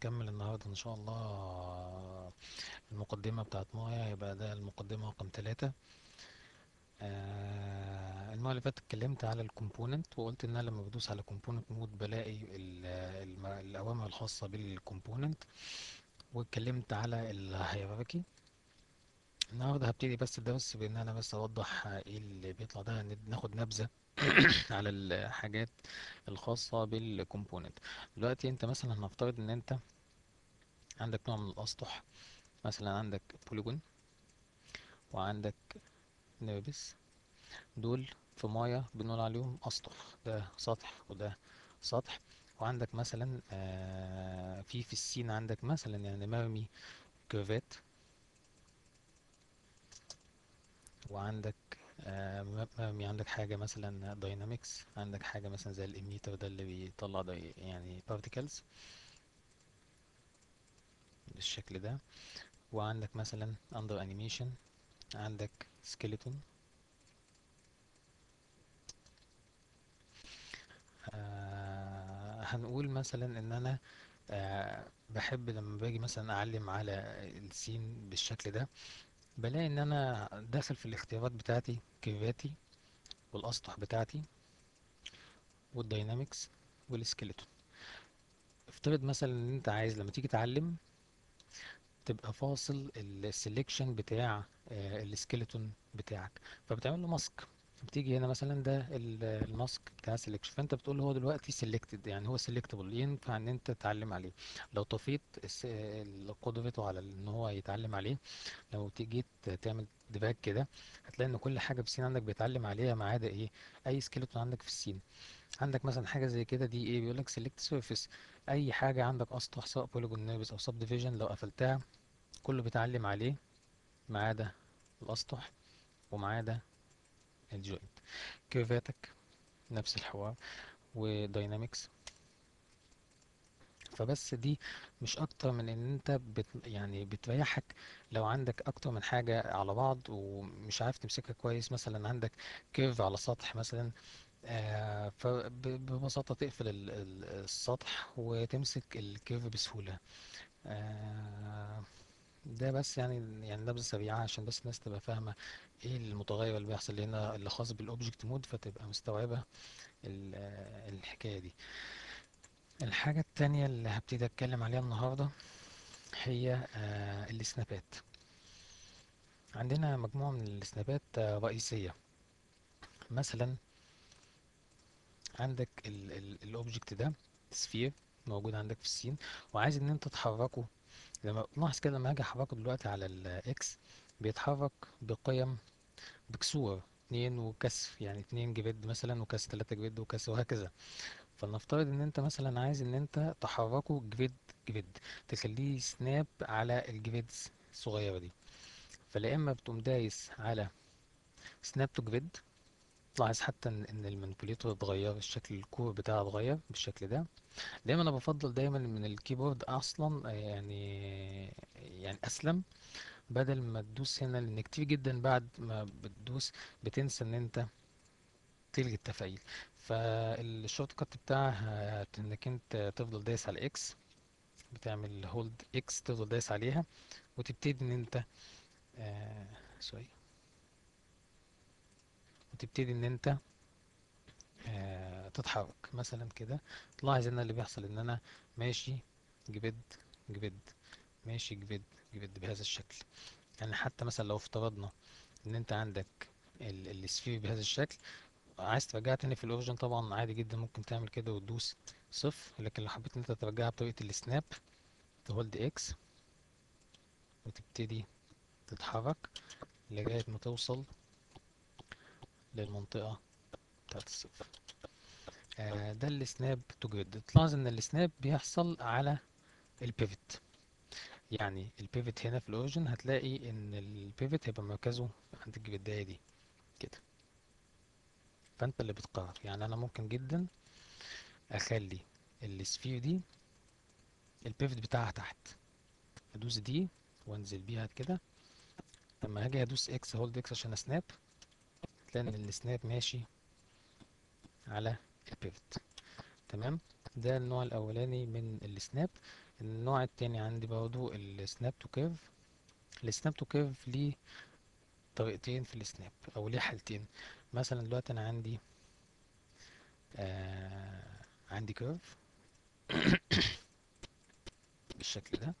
هنكمل النهاردة إن شاء الله المقدمة بتاعت مايا هيبقى ده المقدمة رقم ثلاثة آه المرة اللي فاتت اتكلمت على الكومبوننت وقلت إن أنا لما بدوس على كومبوننت مود بلاقي ال- الم- الأوامر الخاصة بالكومبوننت واتكلمت على الهيراركي النهاردة هبتدي بس الدرس بإن أنا بس أوضح إيه اللي بيطلع ده ند- ناخد نبذة على الحاجات الخاصة بالكومبوننت دلوقتي انت مثلا هنفترض ان انت عندك نوع من الاسطح مثلا عندك بوليجون وعندك نيربس دول في مايا بنقول عليهم اسطح ده سطح وده سطح وعندك مثلا آه، في في السين عندك مثلا يعني مرمي كيرفات وعندك آه، م- مرمي عندك حاجة مثلا داينامكس عندك حاجة مثلا زي الاميتر ده اللي بيطلع داي يعني بارتيكلز بالشكل ده وعندك مثلا اندر انيميشن عندك سكيلتون آه هنقول مثلا ان انا آه بحب لما باجي مثلا اعلم على السين بالشكل ده بلاقي ان انا داخل في الاختيارات بتاعتي كيرفاتي والاسطح بتاعتي والداينامكس والسكيلتون افترض مثلا ان انت عايز لما تيجي تعلم تبقى فاصل السليكشن بتاع السكيلتون بتاعك فبتعمل له ماسك بتيجي هنا مثلا ده ال- الماسك بتاع سelection فانت بتقول له هو دلوقتي selected يعني هو selectable ينفع ان انت تتعلم عليه لو طفيت الس- ال- قدرته على ان هو يتعلم عليه لو تيجي تعمل ديباج كده هتلاقي ان كل حاجه في السين عندك بيتعلم عليها ما عدا ايه اي سكيلتون عندك في السين عندك مثلا حاجه زي كده دي ايه بيقول لك select surface اي حاجه عندك اسطح سواء polygon نيرفس او subdivision لو قفلتها كله بيتعلم عليه ما عدا الاسطح وما عدا الجوينت كيرفاتك نفس الحوار وداينامكس فبس دي مش اكتر من ان انت بت يعني بتريحك لو عندك اكتر من حاجة على بعض ومش عارف تمسكها كويس مثلا عندك كيرف على سطح مثلا آه فببساطة تقفل ال- ال- السطح وتمسك الكيرف بسهولة آه ده بس يعني يعني نبذة سريعة عشان بس الناس تبقى فاهمة ايه المتغير اللي بيحصل هنا اللي خاص بالاوبجكت مود فتبقى مستوعبة ال- آه، الحكاية دي الحاجة التانية اللي هبتدي اتكلم عليها النهاردة هي آه، السنابات عندنا مجموعة من السنابات آه، رئيسية مثلا عندك الاوبجكت ده سفير موجود عندك في السين وعايز ان انت تحركه لما لاحظ كده لما هاجي احركه دلوقتي على الاكس بيتحرك بقيم بكسور اتنين وكسر يعني اتنين جريد مثلا وكسر تلاتة جريد وكسر وهكذا فلنفترض ان انت مثلا عايز ان انت تحركه جريد جريد تخليه سناب على الجريدز الصغيرة دي فلا اما بتقوم دايس على سناب تو جريد تلاحظ حتى ان ان المانيبيوليتور اتغير الشكل الكور بتاعه اتغير بالشكل ده دايما انا بفضل دايما من الكيبورد اصلا يعني يعني اسلم بدل ما تدوس هنا لان كتير جدا بعد ما بتدوس بتنسى ان انت تلغي التفعيل فالشورت كات بتاعها انك انت تفضل دايس على اكس بتعمل هولد اكس تفضل دايس عليها وتبتدي ان انت آه سوري وتبتدي ان انت آه تتحرك مثلا كده تلاحظ ان اللي بيحصل ان انا ماشي جبد جبد ماشي جبد جبد بهذا الشكل يعني حتى مثلا لو افترضنا ان انت عندك ال- السفير بهذا الشكل عايز ترجعها تاني في الاوريجن طبعا عادي جدا ممكن تعمل كده وتدوس صفر لكن لو حبيت ان انت ترجعها بطريقة السناب تهولد اكس وتبتدي تتحرك لغاية ما توصل للمنطقة بتاعت الصفر آه ده السناب تو جريد تلاحظ ان السناب بيحصل على البيفت يعني البيفت هنا في الاوريجن هتلاقي ان البيفت هيبقى مركزه عند الجريداية دي كده فانت اللي بتقرر يعني انا ممكن جدا اخلي السفير دي البيفت بتاعها تحت ادوس دي وانزل بيها كده لما هاجي ادوس اكس هولد اكس عشان اسناب تلاقي ان السناب ماشي على البيفت تمام ده النوع الاولاني من السناب النوع التاني عندي برضو السناب تو كيرف السناب تو كيرف ليه طريقتين في السناب او ليه حالتين مثلا دلوقتي انا عندي آه عندي كيرف بالشكل ده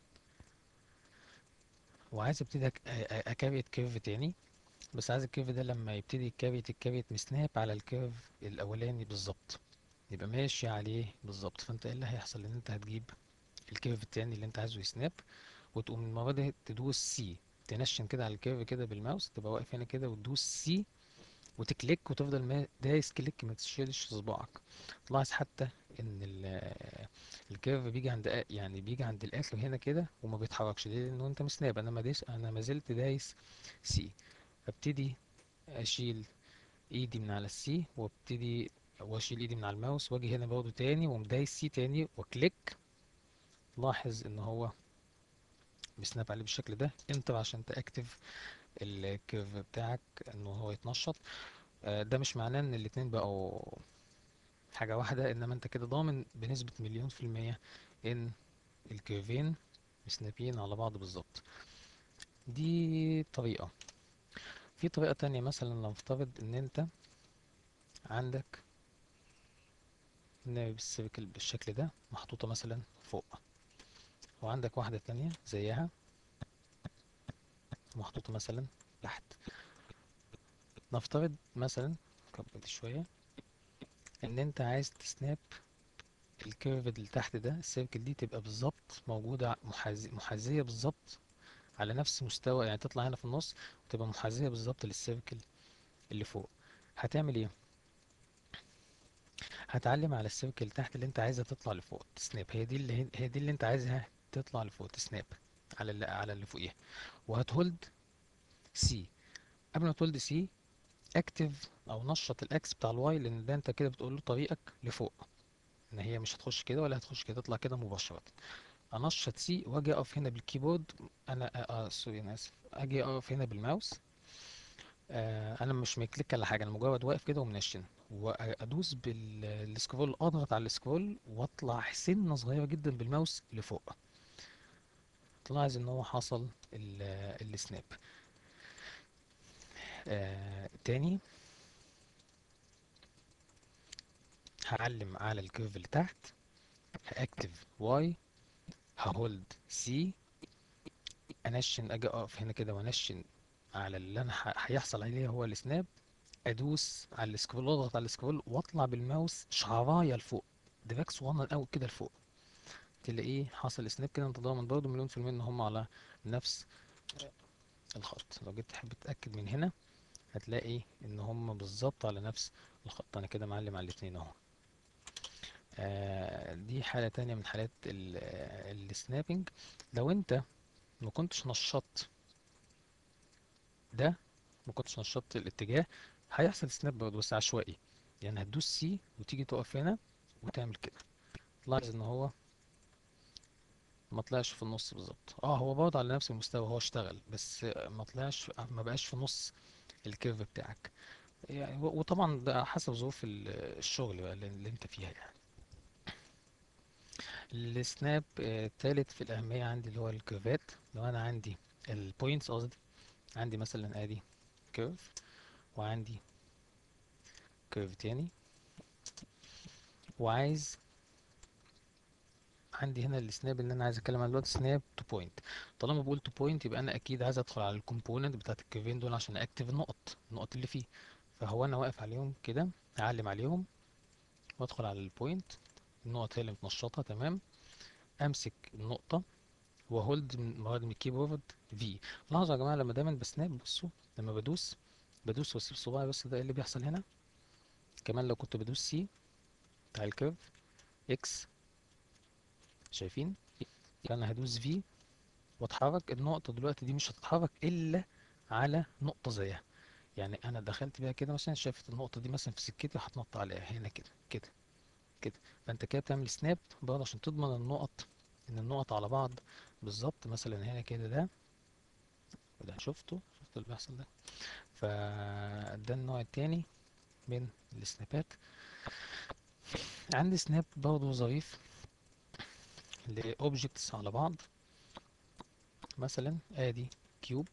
وعايز ابتدي أك- أ- أ- اكريت كيرف تاني بس عايز الكيرف ده لما يبتدي يكريت يكريت مسناب على الكيرف الاولاني بالظبط يبقى ماشي عليه بالظبط فانت ايه اللي هيحصل ان انت هتجيب الكيرف التاني اللي انت عايزه يسناب وتقوم المره دي تدوس سي تنشن كده على الكيرف كده بالماوس تبقى واقف هنا كده وتدوس سي وتكليك وتفضل ما دايس كليك ما تشيلش صباعك تلاحظ حتى ان ال- الكيرف بيجي عند آ- يعني بيجي عند الاخر هنا كده وما بيتحركش ليه لانه انت مسناب انا ما دايس انا ما زلت دايس سي ابتدي اشيل ايدي من على السي وابتدي واشيل ايدي من على الماوس واجي هنا برضه تاني ومدايس سي تاني وكليك لاحظ ان هو بيسناب عليه بالشكل ده انتر عشان تاكتف الكيرف بتاعك انه هو يتنشط آه، ده مش معناه ان الاتنين بقوا حاجة واحدة انما انت كده ضامن بنسبة مليون في المية ان الكيرفين مسنابين على بعض بالظبط دي طريقة في طريقة تانية مثلا لو نفترض ان انت عندك نايب السيركل بالشكل ده محطوطة مثلا فوق وعندك واحدة تانية زيها محطوطة مثلا تحت نفترض مثلا كبر دي شوية ان انت عايز تسناب الكيرف اللي تحت ده السيركل دي تبقى بالظبط موجودة محاذية محاذية بالظبط على نفس مستوى يعني تطلع هنا في النص وتبقى محاذية بالظبط للسيركل اللي فوق هتعمل ايه هتعلم على السيركل اللي تحت اللي انت عايزها تطلع لفوق تسناب هي دي اللي هي دي اللي انت عايزها تطلع لفوق تسناب على اللي على اللي فوقيها وهتهولد سي قبل ما تهولد سي اكتف او نشط الاكس بتاع الواي لان ده انت كده بتقول له طريقك لفوق ان هي مش هتخش كده ولا هتخش كده تطلع كده مباشرة انشط سي واجي اقف هنا بالكيبورد انا اه, آه سوري انا اسف اجي اقف هنا بالماوس آه انا مش مكليك على حاجه انا مجرد واقف كده ومنشن وادوس بالسكرول اضغط على السكرول واطلع سنه صغيره جدا بالماوس لفوق تلاحظ ان هو حصل ال- السناب آه تاني هعلم على الكيرف اللي تحت هاكتف واي ههولد سي انشن اجي اقف هنا كده وانشن على اللي انا ح- هيحصل عليه هو السناب ادوس على السكرول اضغط على السكرول واطلع بالماوس شعرايه لفوق دراج صغنن قوي كده لفوق تلاقيه حصل سناب كده انت ضامن برضه مليون في المية ان هم على نفس الخط لو جيت تحب تتأكد من هنا هتلاقي ان هم بالظبط على نفس الخط انا كده معلم على الاتنين اهو آه دي حالة تانية من حالات السنابنج لو انت ما كنتش نشطت ده ما كنتش نشطت الاتجاه هيحصل سناب برضه بس عشوائي يعني هتدوس سي وتيجي تقف هنا وتعمل كده تلاحظ ان هو ما طلعش في النص بالظبط اه هو برضه على نفس المستوى هو اشتغل بس ما طلعش ما بقاش في نص الكيرف بتاعك يعني و- وطبعا ده حسب ظروف ال- الشغل بقى اللي اللي انت فيها يعني السناب آه، التالت في الأهمية عندي اللي هو الكيرفات لو أنا عندي البوينتس قصدي عندي مثلا ادي كيرف وعندي كيرف تاني وعايز عندي هنا السناب اللي انا عايز اتكلم عنه دلوقتي سناب تو بوينت طالما بقول تو بوينت يبقى انا اكيد عايز ادخل على الكومبوننت بتاعت الكيرفين دول عشان اكتف النقط النقط اللي فيه فهو انا واقف عليهم كده اعلم عليهم وادخل على البوينت النقط هي اللي متنشطه تمام امسك النقطه وهولد من مواد من الكيبورد في لاحظوا يا جماعه لما دايما بسناب بصوا لما بدوس بدوس واسيب صباعي بس ده إيه اللي بيحصل هنا كمان لو كنت بدوس سي بتاع الكيرف اكس شايفين فانا هدوس في واتحرك النقطة دلوقتي دي مش هتتحرك إلا على نقطة زيها يعني أنا دخلت بيها كده مثلا شايفت النقطة دي مثلا في سكتي هتنط عليها هنا كده كده كده فأنت كده بتعمل سناب برضه عشان تضمن النقط إن النقط على بعض بالظبط مثلا هنا كده ده وده شفته شفت اللي بيحصل ده فده النوع التاني من السنابات عندي سناب برضه ظريف لاوبجكتس على بعض مثلا ادي كيوب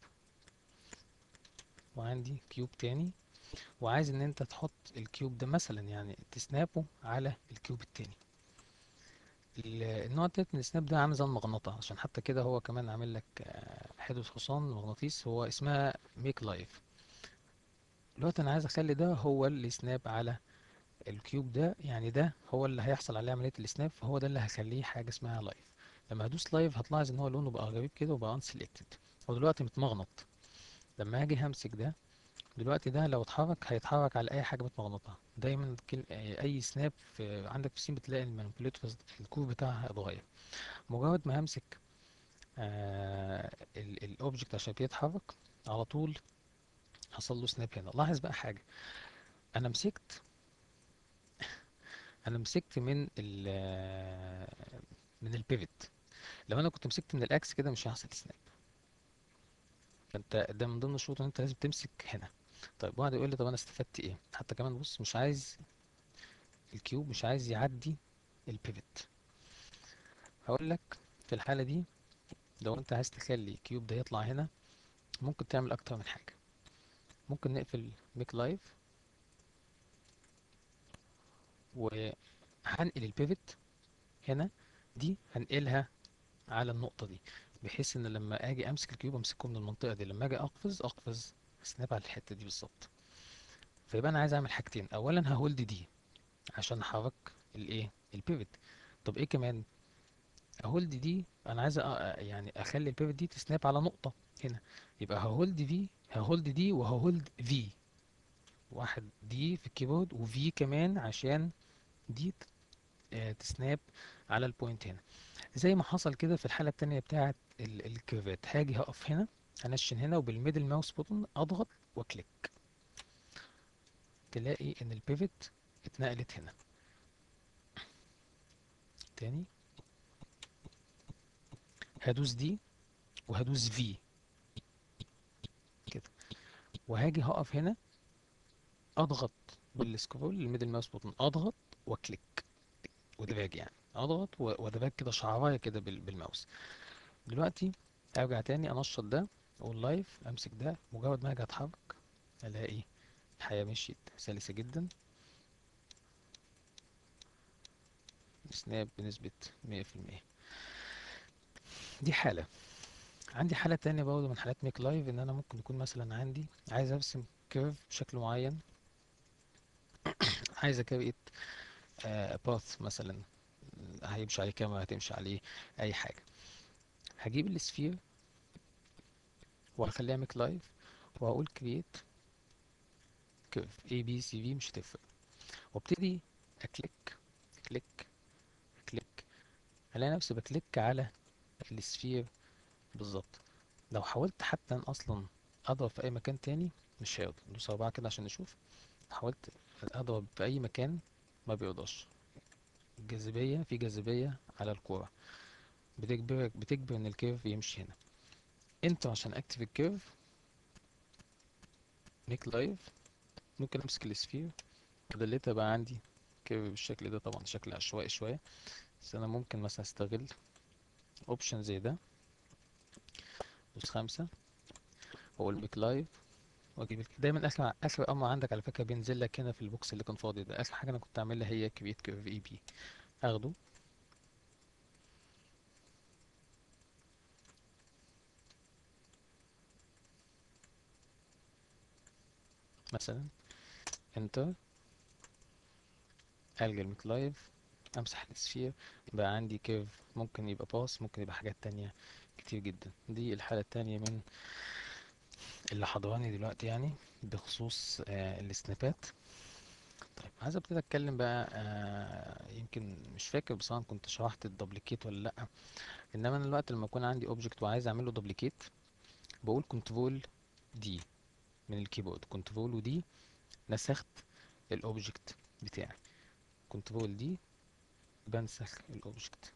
وعندي كيوب تاني وعايز ان انت تحط الكيوب ده مثلا يعني تسنابه على الكيوب التاني ال- النوع التالت من السناب ده عامل زي المغناطة عشان حتى كده هو كمان عامل لك آه، حدث حصان مغناطيس هو اسمها ميك لايف دلوقتي انا عايز اخلي ده هو اللي سناب على الكيوب ده يعني ده هو اللي هيحصل عليه عملية السناب فهو ده اللي هيخليه حاجة اسمها لايف لما هدوس لايف هتلاحظ ان هو لونه بقى غريب كده وبقى unselected هو دلوقتي متمغنط لما اجي همسك ده دلوقتي ده لو اتحرك هيتحرك على اي حاجه متمغنطه دايما كل اي سناب في عندك في السين بتلاقي المانيبيوليتور الكور بتاعها اتغير مجرد ما همسك آه الاوبجكت عشان يتحرك على طول حصل له سناب هنا لاحظ بقى حاجه انا مسكت انا مسكت من ال من البيفت لو انا كنت مسكت من الاكس كده مش هيحصل سناب فانت ده من ضمن الشروط ان انت لازم تمسك هنا طيب واحد يقول لي طب انا استفدت ايه حتى كمان بص مش عايز الكيوب مش عايز يعدي البيفت هقول لك في الحالة دي لو انت عايز تخلي الكيوب ده يطلع هنا ممكن تعمل اكتر من حاجة ممكن نقفل ميك لايف وهنقل البيفت هنا دي هنقلها على النقطة دي بحيث ان لما اجي امسك الكيوب امسكه من المنطقة دي لما اجي اقفز اقفز سناب على الحتة دي بالظبط فيبقى انا عايز اعمل حاجتين اولا ههولد دي عشان احرك الايه البيفت طب ايه كمان هولد دي انا عايز أ- يعني اخلي البيفت دي تسناب على نقطة هنا يبقى ههولد في ههولد دي وههولد في واحد دي في الكيبورد وفي كمان عشان دي ت- آه، تسناب على البوينت هنا زي ما حصل كده في الحالة التانية بتاعة ال- الكيرفات هاجي هقف هنا هنشن هنا وبالميدل ماوس بوتن اضغط واكليك تلاقي ان البيفت اتنقلت هنا تاني هدوس دي وهدوس في كده وهاجي هقف هنا اضغط بالسكرول الميدل ماوس بوتن اضغط واكليك ودراج يعني اضغط و- وادراج كده شعرايه كده بال- بالماوس دلوقتي ارجع تاني انشط ده اقول لايف امسك ده مجرد ما اجي اتحرك الاقي الحياه مشيت سلسه جدا سناب بنسبه 100% دي حاله عندي حاله تانية برضه من حالات ميك لايف ان انا ممكن يكون مثلا عندي عايز ارسم كيرف بشكل معين عايز اكريت باث مثلا هيمشي عليه كاميرا هتمشي عليه اي حاجه هجيب السفير وهخليها ميك لايف وهقول كرييت كيرف اي بي سي في مش هتفرق وابتدي اكليك كليك كليك هلاقي نفسي بكليك على السفير بالظبط لو حاولت حتى أن اصلا اضرب في اي مكان تاني مش هيرضى ندوس اربعة كده عشان نشوف حاولت اضرب في اي مكان ما بيرضاش الجاذبية في جاذبية على الكورة بتجبرك بتجبر ان الكيرف يمشي هنا انت عشان اكتف الكيرف ميك لايف ممكن امسك السفير ودلتها بقى عندي كيرف بالشكل ده طبعا شكل عشوائي شوية بس انا ممكن مثلا استغل اوبشن زي ده دوس خمسة واقول ميك لايف واجيب الك- دايما اخر اخر امر عندك على فكرة بينزل لك هنا في البوكس اللي كان فاضي ده اخر حاجة انا كنت اعملها هي كرييت كيرف اي بي اخده مثلا انتر الغي الميك لايف امسح السفير بقى عندي كيرف ممكن يبقى باص ممكن يبقى حاجات تانية كتير جدا دي الحالة التانية من اللي حضراني دلوقتي يعني بخصوص آه السنابات طيب عايز ابتدي اتكلم بقى آه يمكن مش فاكر بصراحة كنت شرحت الدوبليكيت ولا لا انما انا الوقت لما يكون عندي اوبجكت وعايز اعمل له دوبليكيت بقول كنترول دي من الكيبورد كنترول ودي نسخت الاوبجكت بتاعي كنترول دي بنسخ الاوبجكت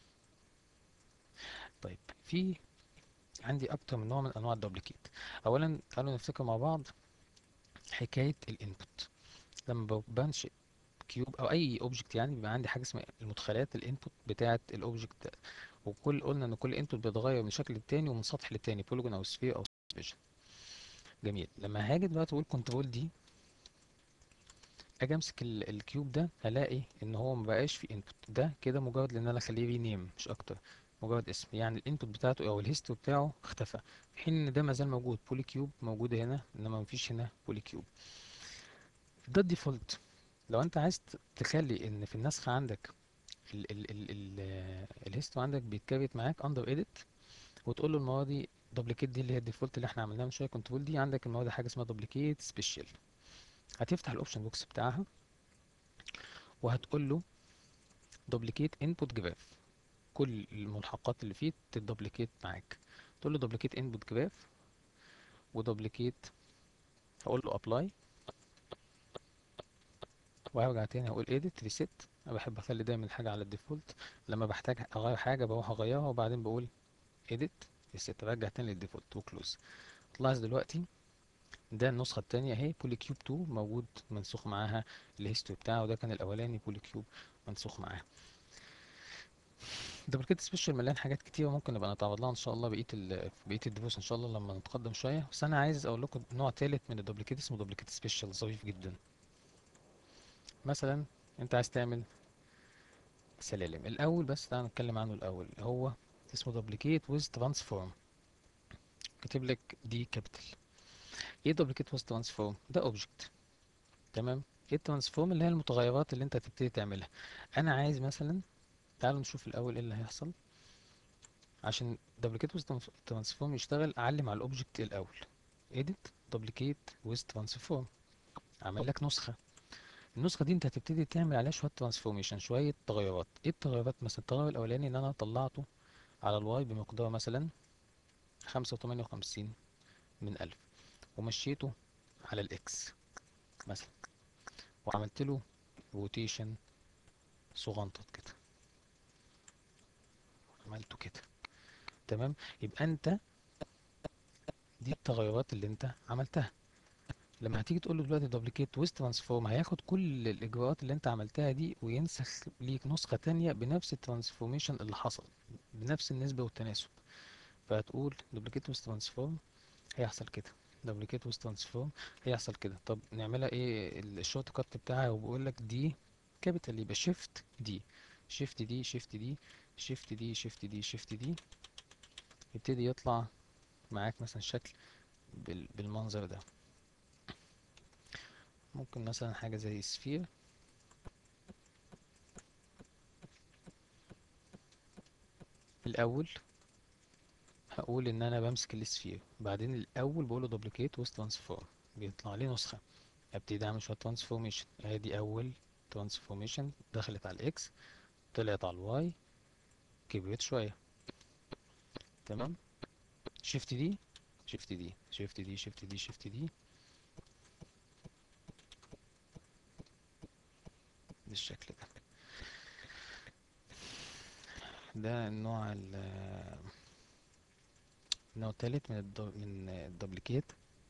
طيب في عندي اكتر من نوع من انواع الدوبليكيت اولا تعالوا نفتكر مع بعض حكاية الانبوت لما ب- بنشئ كيوب او اي اوبجكت يعني بيبقى عندي حاجه اسمها المدخلات الانبوت بتاعه الاوبجكت ده وكل قلنا ان كل انبوت بيتغير من شكل للتاني ومن سطح للتاني بوليجون او سفير او سبيشن جميل لما هاجي دلوقتي اقول كنترول دي اجي امسك ال- الكيوب ده هلاقي ان هو مبقاش فيه انبوت ده كده مجرد ان انا اخليه رينيم مش اكتر مجرد اسم يعني الانبوت بتاعته او الهيستوري بتاعه اختفى في حين ان ده مازال موجود بولي كيوب موجود هنا انما مفيش هنا بولي كيوب ده الديفولت لو انت عايز ت- تخلي ان في النسخه عندك ال ال ال ال الهيستوري عندك بيتكريت معاك اندر ايديت وتقول له المره دي دوبليكيت دي اللي هي الديفولت اللي احنا عملناها من شويه كنترول دي عندك المره دي حاجه اسمها دوبليكيت سبيشال هتفتح الاوبشن بوكس بتاعها وهتقول له دوبليكيت انبوت جراف كل الملحقات اللي فيه تدوبليكيت معاك تقول له دوبليكيت انبوت جراف ودوبليكيت هقول له ابلاي وهرجع تاني هقول edit reset انا بحب اخلي دايما الحاجه على الديفولت لما بحتاج اغير حاجه بروح اغيرها وبعدين بقول edit reset ارجع تاني للديفولت وكلوز تلاحظ دلوقتي ده النسخه التانية اهي بولي كيوب 2 موجود منسوخ معاها الهيستوري بتاعه وده كان الاولاني بولي كيوب منسوخ معاه دبليكيت سبيشال مليان حاجات كتيرة ممكن نبقى نتعرض لها ان شاء الله بقية ال بقية الدروس ان شاء الله لما نتقدم شوية بس انا عايز اقول لكم نوع تالت من الدبليكيت اسمه دبليكيت سبيشال ظريف جدا مثلا انت عايز تعمل سلالم الاول بس تعال نتكلم عنه الاول هو اسمه دبليكيت ويز ترانسفورم كاتب لك دي كابيتال ايه دبليكيت ويز ترانسفورم ده اوبجكت تمام ايه الترانسفورم اللي هي المتغيرات اللي انت هتبتدي تعملها انا عايز مثلا تعالوا نشوف الاول ايه اللي هيحصل عشان دبليكيت ويز ترانسفورم يشتغل اعلم على الاوبجكت الاول edit دبليكيت ويز ترانسفورم اعمل لك نسخه النسخه دي انت هتبتدي تعمل عليها شويه ترانسفورميشن شويه تغيرات ايه التغيرات مثلا التغير الاولاني ان انا طلعته على الواي بمقدار مثلا خمسة وتمانية وخمسين من ألف ومشيته على الإكس مثلا وعملت له روتيشن صغنطط كده عملته كده تمام يبقى أنت دي التغيرات اللي أنت عملتها لما هتيجي تقول له دلوقتي دوبليكيت ويز ترانسفورم هياخد كل الإجراءات اللي أنت عملتها دي وينسخ ليك نسخة تانية بنفس الترانسفورميشن اللي حصل بنفس النسبة والتناسب فهتقول دوبليكيت ويز ترانسفورم هيحصل كده دوبليكيت ويز ترانسفورم هيحصل كده طب نعملها ايه الشورت كات بتاعها وبقول لك دي كابيتال يبقى شيفت دي شيفت دي شيفت دي شيفت دي شيفت دي شيفت دي يبتدي يطلع معاك مثلا شكل بال- بالمنظر ده ممكن مثلا حاجة زي سفير الأول هقول إن أنا بمسك السفير بعدين الأول بقوله دوبليكيت ويز ترانسفورم بيطلع لي نسخة ابتدي اعمل شويه ترانسفورميشن ادي اول ترانسفورميشن دخلت على الاكس طلعت على الواي كبرت شويه تمام شيفت دي شيفت دي شيفت دي شيفت دي شيفت دي بالشكل ده ده النوع ال- النوع التالت من الدو من الدوبليكيت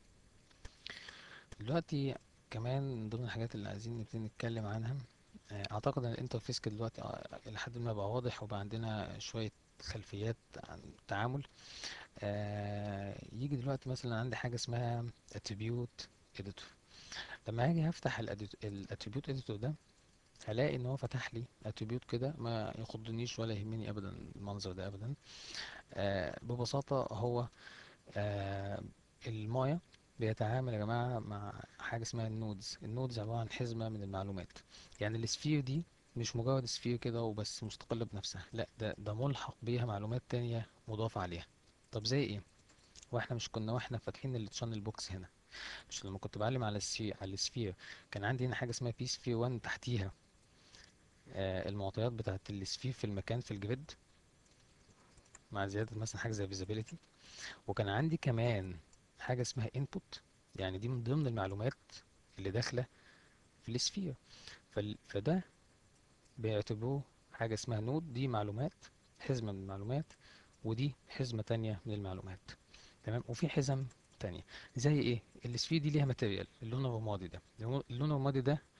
دلوقتي كمان من ضمن الحاجات اللي عايزين نبتدي نتكلم عنها آه، اعتقد ان الانترفيس كده دلوقتي آه، الى حد ما بقى واضح وبقى عندنا شويه خلفيات عن التعامل آه، يجي دلوقتي مثلا عندي حاجه اسمها attribute editor لما هاجي هفتح الاتريبيوت اديتور ده هلاقي ان هو فتح لي اتريبيوت كده ما يخضنيش ولا يهمني ابدا المنظر ده ابدا آه، ببساطه هو آه، المايا بيتعامل يا جماعة مع حاجة اسمها النودز النودز عبارة عن حزمة من المعلومات يعني السفير دي مش مجرد سفير كده وبس مستقلة بنفسها لا ده ده ملحق بيها معلومات تانية مضافة عليها طب زي ايه واحنا مش كنا واحنا فاتحين التشانل بوكس هنا مش لما كنت بعلم على السفير على السفير كان عندي هنا حاجة اسمها بي سفير 1 تحتيها آه، المعطيات بتاعة السفير في المكان في الجريد مع زيادة مثلا حاجة زي visibility وكان عندي كمان حاجة اسمها input يعني دي من ضمن المعلومات اللي داخلة في السفير فال- فده بيعتبروه حاجة اسمها نود دي معلومات حزمة من المعلومات ودي حزمة تانية من المعلومات تمام وفي حزم تانية زي ايه السفير دي ليها ماتيريال اللون الرمادي ده اللون اللون الرمادي ده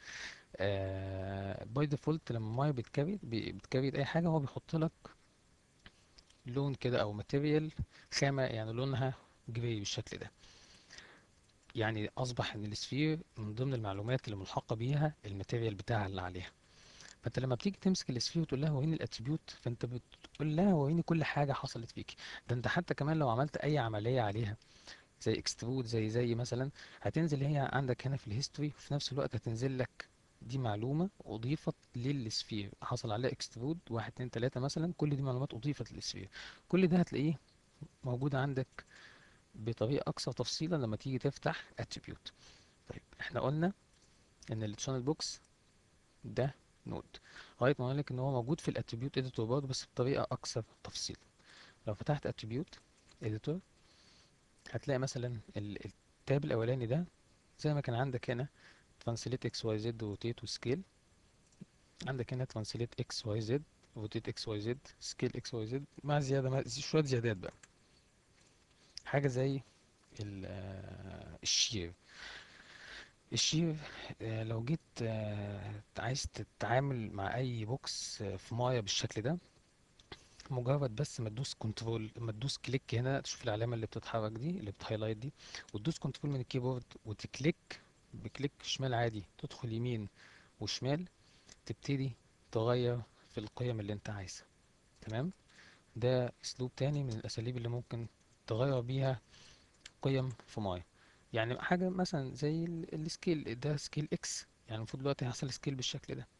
باي ديفولت لما المايه بتكريت بي- بتكريت اي حاجه هو بيحط لك لون كده او ماتيريال خامه يعني لونها جراي بالشكل ده يعني اصبح ان السفير من ضمن المعلومات اللي ملحقه بيها الماتيريال بتاعها اللي عليها فانت لما بتيجي تمسك السفير وتقول لها وريني الاتريبيوت فانت بتقول لها وريني كل حاجه حصلت فيك ده انت حتى كمان لو عملت اي عمليه عليها زي اكسترود زي زي مثلا هتنزل هي عندك هنا في الهيستوري وفي نفس الوقت هتنزل لك دي معلومة أضيفت للسفير حصل عليها اكسترود واحد اتنين تلاتة مثلا كل دي معلومات أضيفت للسفير كل ده هتلاقيه موجود عندك بطريقة أكثر تفصيلا لما تيجي تفتح اتريبيوت طيب احنا قلنا إن التشانل بوكس ده نود لغاية ما قلنا لك إن هو موجود في الاتريبيوت اديتور برضه بس بطريقة أكثر تفصيلا لو فتحت اتريبيوت اديتور هتلاقي مثلا ال- التاب الأولاني ده زي ما كان عندك هنا ترانسليت اكس واي زد روتيت وسكيل عندك هنا ترانسليت اكس واي زد روتيت اكس واي زد سكيل اكس واي زد مع زيادة مع شوية زيادات بقى حاجة زي ال- آه، الشير الشير آه، لو جيت آه، عايز تتعامل مع اي بوكس آه، في مايه بالشكل ده مجرد بس ما تدوس كنترول ما تدوس كليك هنا تشوف العلامة اللي بتتحرك دي اللي بتهايلايت دي وتدوس كنترول من الكيبورد وتكليك بكليك شمال عادي تدخل يمين وشمال تبتدي تغير في القيم اللي انت عايزها تمام ده اسلوب تاني من الاساليب اللي ممكن تغير بيها قيم في مايه يعني حاجة مثلا زي ال- السكيل ده سكيل اكس يعني المفروض دلوقتي هيحصل سكيل بالشكل ده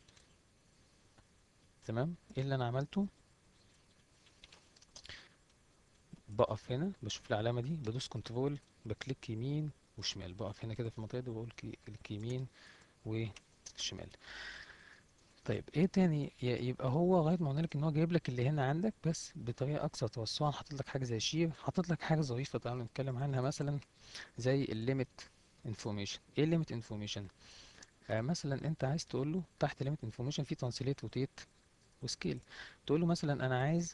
تمام ايه اللي انا عملته بقف هنا بشوف العلامة دي بدوس كنترول بكليك يمين وشمال بقف هنا كده في المنطقة دي وبقول كي- كليك يمين وشمال طيب ايه تاني ي- يبقى هو لغايه ما قلنا لك ان هو جايب لك اللي هنا عندك بس بطريقه اكثر توسعا حاطط لك حاجه زي شير حاطط لك حاجه ظريفه تعالوا نتكلم عنها مثلا زي الليميت انفورميشن ايه الليميت انفورميشن آه مثلا انت عايز تقول له تحت ليميت انفورميشن في ترانسليت روتيت وسكيل تقول له مثلا انا عايز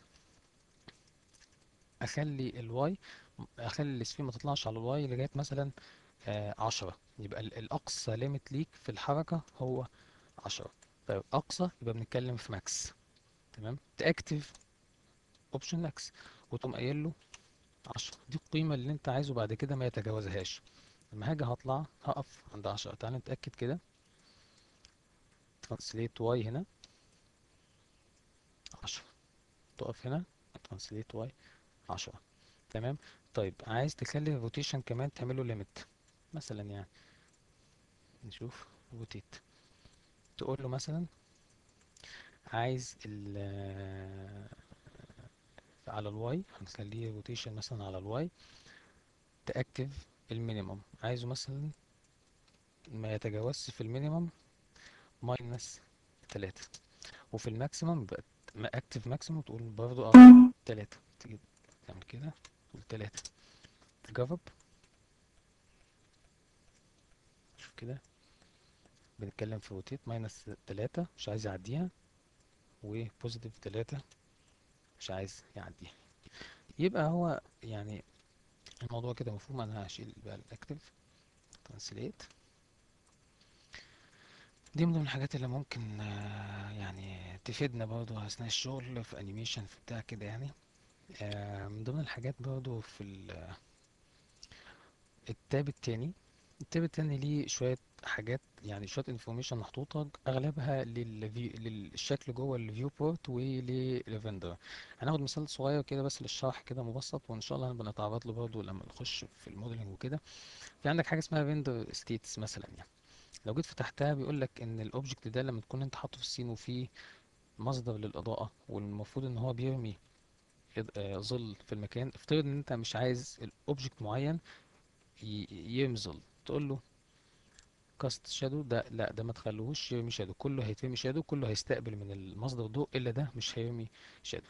اخلي الواي اخلي السفين ما تطلعش على الواي لغايه مثلا آه عشرة يبقى ال- الاقصى ليميت ليك في الحركه هو عشرة طيب اقصى يبقى بنتكلم في ماكس تمام تاكتف اوبشن ماكس وتقوم قايل له 10 دي القيمة اللي انت عايزه بعد كده ما يتجاوزهاش لما هاجي هطلع هقف عند 10 تعال نتأكد كده ترانسليت واي هنا 10 تقف هنا ترانسليت واي 10 تمام طيب عايز تخلي الروتيشن كمان تعمله ليميت مثلا يعني نشوف روتيت تقول له مثلا عايز ال على الواي هنخليه روتيشن مثلا على الواي تأكتف المينيمم عايزه مثلا ما يتجاوزش في المينيمم ماينس تلاتة وفي الماكسيمم يبقى اكتف ماكسيمم تقول برضو اه تلاتة تيجي تعمل كده تقول تلاتة تجرب شوف كده بنتكلم في روتيت ماينس تلاتة مش عايز يعديها وبوزيتيف تلاتة مش عايز يعديها يبقى هو يعني الموضوع كده مفهوم انا هشيل بقى الاكتف ترانسليت دي من ضمن الحاجات اللي ممكن آه، يعني تفيدنا برضو اثناء الشغل في انيميشن في بتاع كده يعني آه، من ضمن الحاجات برضو في ال- التاب التاني التاب التاني ليه شوية حاجات يعني شوية انفورميشن محطوطة أغلبها للفي... للشكل جوه الفيو بورت وللفندر هناخد مثال صغير كده بس للشرح كده مبسط وإن شاء الله هنبقى نتعرض له برضه لما نخش في الموديلنج وكده في عندك حاجة اسمها فيندر ستيتس مثلا يعني لو جيت فتحتها بيقول لك إن الأوبجكت ده لما تكون أنت حاطه في السين وفيه مصدر للإضاءة والمفروض إن هو بيرمي إض- آه، ظل في المكان افترض إن أنت مش عايز الأوبجكت معين ي- يرمي ظل تقول له كاست شادو ده لا ده ما تخلوهوش يرمي شادو كله هيترمي شادو كله هيستقبل من المصدر ضوء الا ده مش هيرمي شادو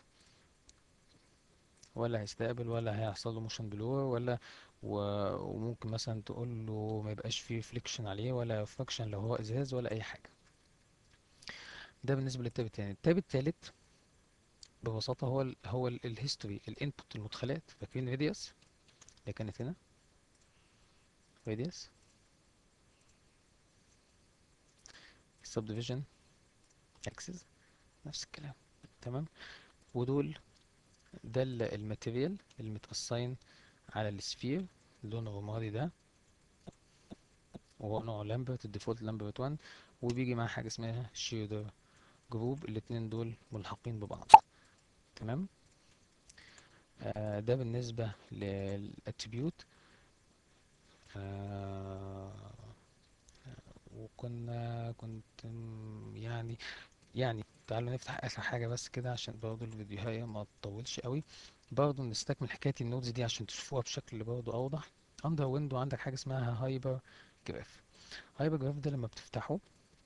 ولا هيستقبل ولا هيحصل له موشن بلور ولا و... وممكن مثلا تقول له ما يبقاش فيه ريفليكشن عليه ولا ريفراكشن لو هو ازاز ولا اي حاجه ده بالنسبه للتاب التاني التاب التالت ببساطه هو ال... هو الهيستوري الانبوت المدخلات فاكرين راديوس اللي كانت هنا راديوس subdivision axis نفس الكلام تمام ودول ده الماتيريال اللي متقصين على السفير اللون الرمادي ده وهو نوع لامبرت الديفولت لامبرت 1 وبيجي معاه حاجه اسمها شيردر جروب الاتنين دول ملحقين ببعض تمام آه ده بالنسبه للاتريبيوت آه وكنا كنت م- يعني يعني تعالوا نفتح اخر حاجه بس كده عشان برضه الفيديوهاية ما تطولش قوي برضه نستكمل حكايه النودز دي عشان تشوفوها بشكل برضه اوضح اندر ويندو عندك حاجه اسمها هايبر جراف هايبر جراف ده لما بتفتحه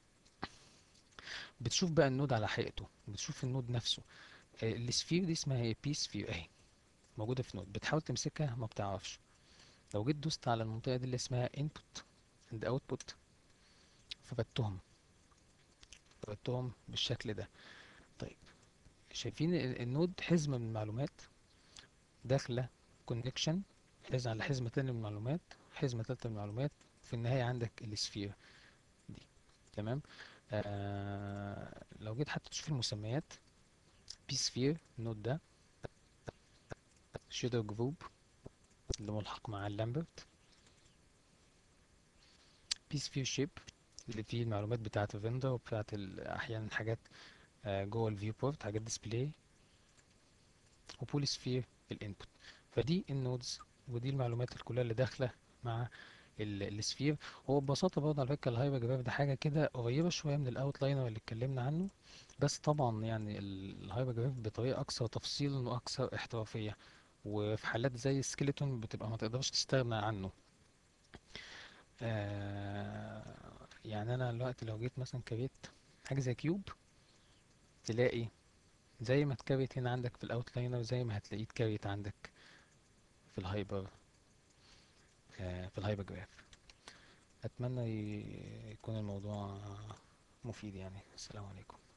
بتشوف بقى النود على حقيقته بتشوف النود نفسه آه، السفير دي اسمها ايه بي سفير اهي موجوده في نود بتحاول تمسكها ما بتعرفش لو جيت دوست على المنطقه دي اللي اسمها input and output فبتهم فبتهم بالشكل ده طيب شايفين ال- النود حزمه من المعلومات داخله كونكشن حزمه على حزمه تانية من المعلومات حزمه تالتة من المعلومات في النهايه عندك السفير دي تمام آه لو جيت حتى تشوف المسميات بي سفير النود ده شيدر جروب اللي ملحق مع اللامبرت بي سفير شيب اللي فيه المعلومات بتاعة الفندر وبتاعة ال- أحيانا حاجات آه، جوه الفيو بورت حاجات ديسبلاي وبولي سفير الانبوت فدي النودز ودي المعلومات كلها اللي داخلة مع ال- السفير هو ببساطة برضه على فكرة الهايبر جراف ده حاجة كده قريبة شوية من الاوتلاينر اللي اتكلمنا عنه بس طبعا يعني ال- الهايبر جراف بطريقة أكثر تفصيلا وأكثر احترافية وفي حالات زي السكيلتون بتبقى ما تقدرش تستغنى عنه آه يعني أنا دلوقتي لو جيت مثلا كريت حاجة زي كيوب تلاقي زي ما اتكريت هنا عندك في الاوتلاينر زي ما هتلاقيه اتكريت عندك في الهايبر آه في الهايبر جراف اتمنى ي- يكون الموضوع مفيد يعني السلام عليكم